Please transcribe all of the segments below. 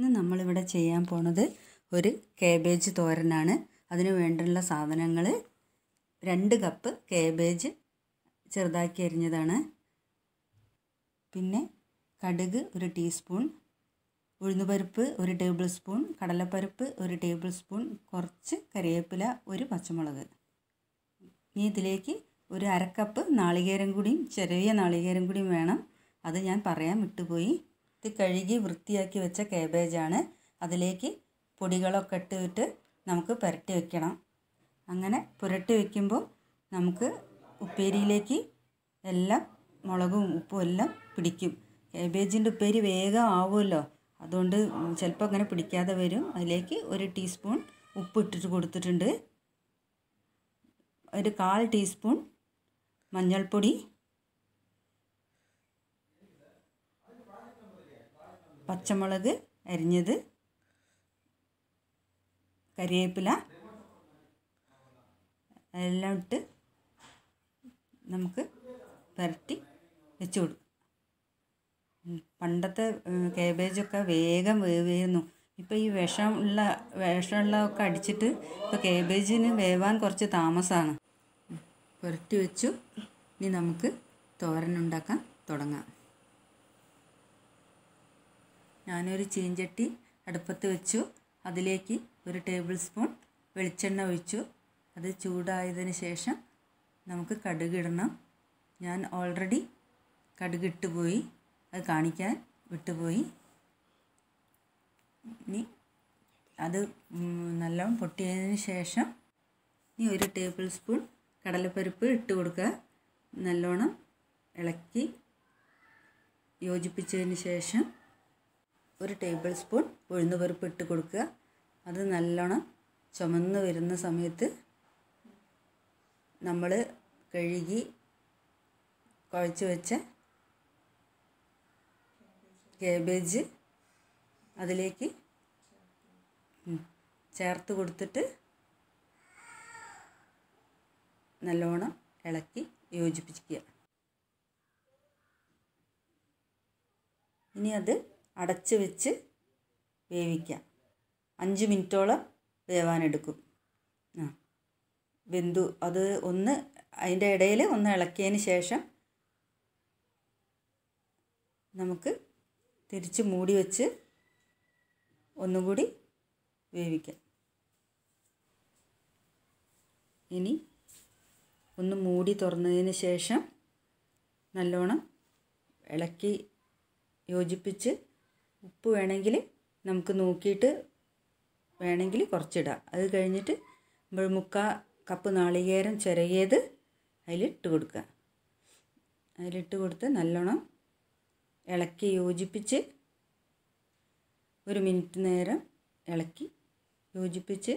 ഇന്ന് നമ്മളിവിടെ ചെയ്യാൻ പോണത് ഒരു കേബേജ് തോരനാണ് അതിന് വേണ്ടിയുള്ള സാധനങ്ങൾ രണ്ട് കപ്പ് കേബേജ് ചെറുതാക്കി അരിഞ്ഞതാണ് പിന്നെ കടുക് ഒരു ടീസ്പൂൺ ഉഴുന്നുപരിപ്പ് ഒരു ടേബിൾ സ്പൂൺ കടലപ്പരിപ്പ് ഒരു ടേബിൾ സ്പൂൺ കുറച്ച് കറിവേപ്പില ഒരു പച്ചമുളക് ഇനി ഇതിലേക്ക് ഒരു അരക്കപ്പ് നാളികേരം കൂടിയും ചെറിയ നാളികേരം കൂടിയും വേണം അത് ഞാൻ പറയാൻ വിട്ടുപോയി ഇത് കഴുകി വൃത്തിയാക്കി വെച്ച കേബേജാണ് അതിലേക്ക് പൊടികളൊക്കെ ഇട്ടിട്ട് നമുക്ക് പുരട്ടി വെക്കണം അങ്ങനെ പുരട്ടി വെക്കുമ്പോൾ നമുക്ക് ഉപ്പേരിയിലേക്ക് എല്ലാം മുളകും ഉപ്പും എല്ലാം പിടിക്കും കേബേജിൻ്റെ ഉപ്പേരി വേഗം ആവുമല്ലോ അതുകൊണ്ട് ചിലപ്പോൾ അങ്ങനെ പിടിക്കാതെ വരും അതിലേക്ക് ഒരു ടീസ്പൂൺ ഉപ്പ് ഇട്ടിട്ട് കൊടുത്തിട്ടുണ്ട് ഒരു കാൽ ടീസ്പൂൺ മഞ്ഞൾപ്പൊടി പച്ചമുളക് അരിഞ്ഞത് കരിവേപ്പില എല്ലാം ഇട്ട് നമുക്ക് പുരട്ടി വെച്ച് കൊടുക്കും പണ്ടത്തെ കേബേജൊക്കെ വേഗം വേവായിരുന്നു ഇപ്പോൾ ഈ വിഷമുള്ള വിഷമുള്ളതൊക്കെ അടിച്ചിട്ട് ഇപ്പോൾ കേബേജിന് വേവാൻ കുറച്ച് താമസമാണ് പുരട്ടി വെച്ചു ഇനി നമുക്ക് തോരൻ ഉണ്ടാക്കാൻ തുടങ്ങാം ഞാനൊരു ചീഞ്ചട്ടി അടുപ്പത്ത് വെച്ചു അതിലേക്ക് ഒരു ടേബിൾ സ്പൂൺ വെളിച്ചെണ്ണ ഒഴിച്ചു അത് ചൂടായതിന് ശേഷം നമുക്ക് കടുക് ഇടണം ഞാൻ ഓൾറെഡി കടുക് ഇട്ടുപോയി അത് കാണിക്കാൻ വിട്ടുപോയി ഇനി അത് നല്ലോണം പൊട്ടിയതിന് ശേഷം ഇനി ഒരു ടേബിൾ സ്പൂൺ കടലപ്പരിപ്പ് ഇട്ട് കൊടുക്കുക നല്ലോണം ഇളക്കി യോജിപ്പിച്ചതിന് ശേഷം ഒരു ടേബിൾ സ്പൂൺ ഉഴുന്നുപരിപ്പ് ഇട്ട് കൊടുക്കുക അത് നല്ലോണം ചുമന്ന് വരുന്ന സമയത്ത് നമ്മൾ കഴുകി കുഴച്ച് വെച്ച കേബേജ് അതിലേക്ക് ചേർത്ത് കൊടുത്തിട്ട് നല്ലോണം ഇളക്കി യോജിപ്പിക്കുക ഇനി അത് അടച്ച് വെച്ച് വേവിക്കാം അഞ്ച് മിനിറ്റോളം വേവാനെടുക്കും ആ വെന്തു അത് ഒന്ന് അതിൻ്റെ ഇടയിൽ ഒന്ന് ഇളക്കിയതിന് ശേഷം നമുക്ക് തിരിച്ച് മൂടി വെച്ച് ഒന്നുകൂടി വേവിക്കാം ഇനി ഒന്ന് മൂടി തുറന്നതിന് ശേഷം നല്ലോണം ഇളക്കി യോജിപ്പിച്ച് ഉപ്പ് വേണമെങ്കിൽ നമുക്ക് നോക്കിയിട്ട് വേണമെങ്കിൽ കുറച്ചിടാം അത് കഴിഞ്ഞിട്ട് നമ്മൾ മുക്കാ കപ്പ് നാളികേരം ചിരകിയത് അതിലിട്ട് കൊടുക്കുക അതിലിട്ട് കൊടുത്ത് നല്ലോണം ഇളക്കി യോജിപ്പിച്ച് ഒരു മിനിറ്റ് നേരം ഇളക്കി യോജിപ്പിച്ച്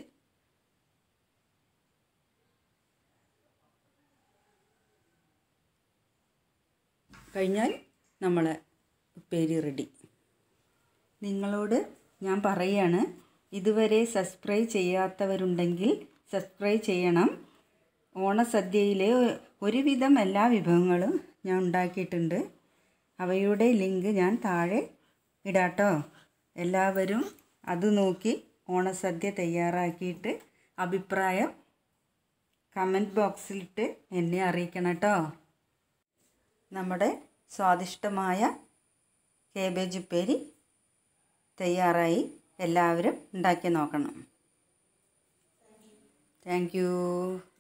കഴിഞ്ഞാൽ നമ്മളെ ഉപ്പേരി റെഡി നിങ്ങളോട് ഞാൻ പറയുകയാണ് ഇതുവരെ സബ്സ്ക്രൈബ് ചെയ്യാത്തവരുണ്ടെങ്കിൽ സബ്സ്ക്രൈബ് ചെയ്യണം ഓണസദ്യയിലെ ഒരുവിധം എല്ലാ വിഭവങ്ങളും ഞാൻ ഉണ്ടാക്കിയിട്ടുണ്ട് അവയുടെ ലിങ്ക് ഞാൻ താഴെ ഇടാട്ടോ എല്ലാവരും അത് നോക്കി ഓണസദ്യ തയ്യാറാക്കിയിട്ട് അഭിപ്രായം കമൻറ്റ് ബോക്സിലിട്ട് എന്നെ അറിയിക്കണം കേട്ടോ നമ്മുടെ സ്വാദിഷ്ടമായ കേബേജ് ഉപ്പേരി തയ്യാറായി എല്ലാവരും ഉണ്ടാക്കി നോക്കണം താങ്ക് യു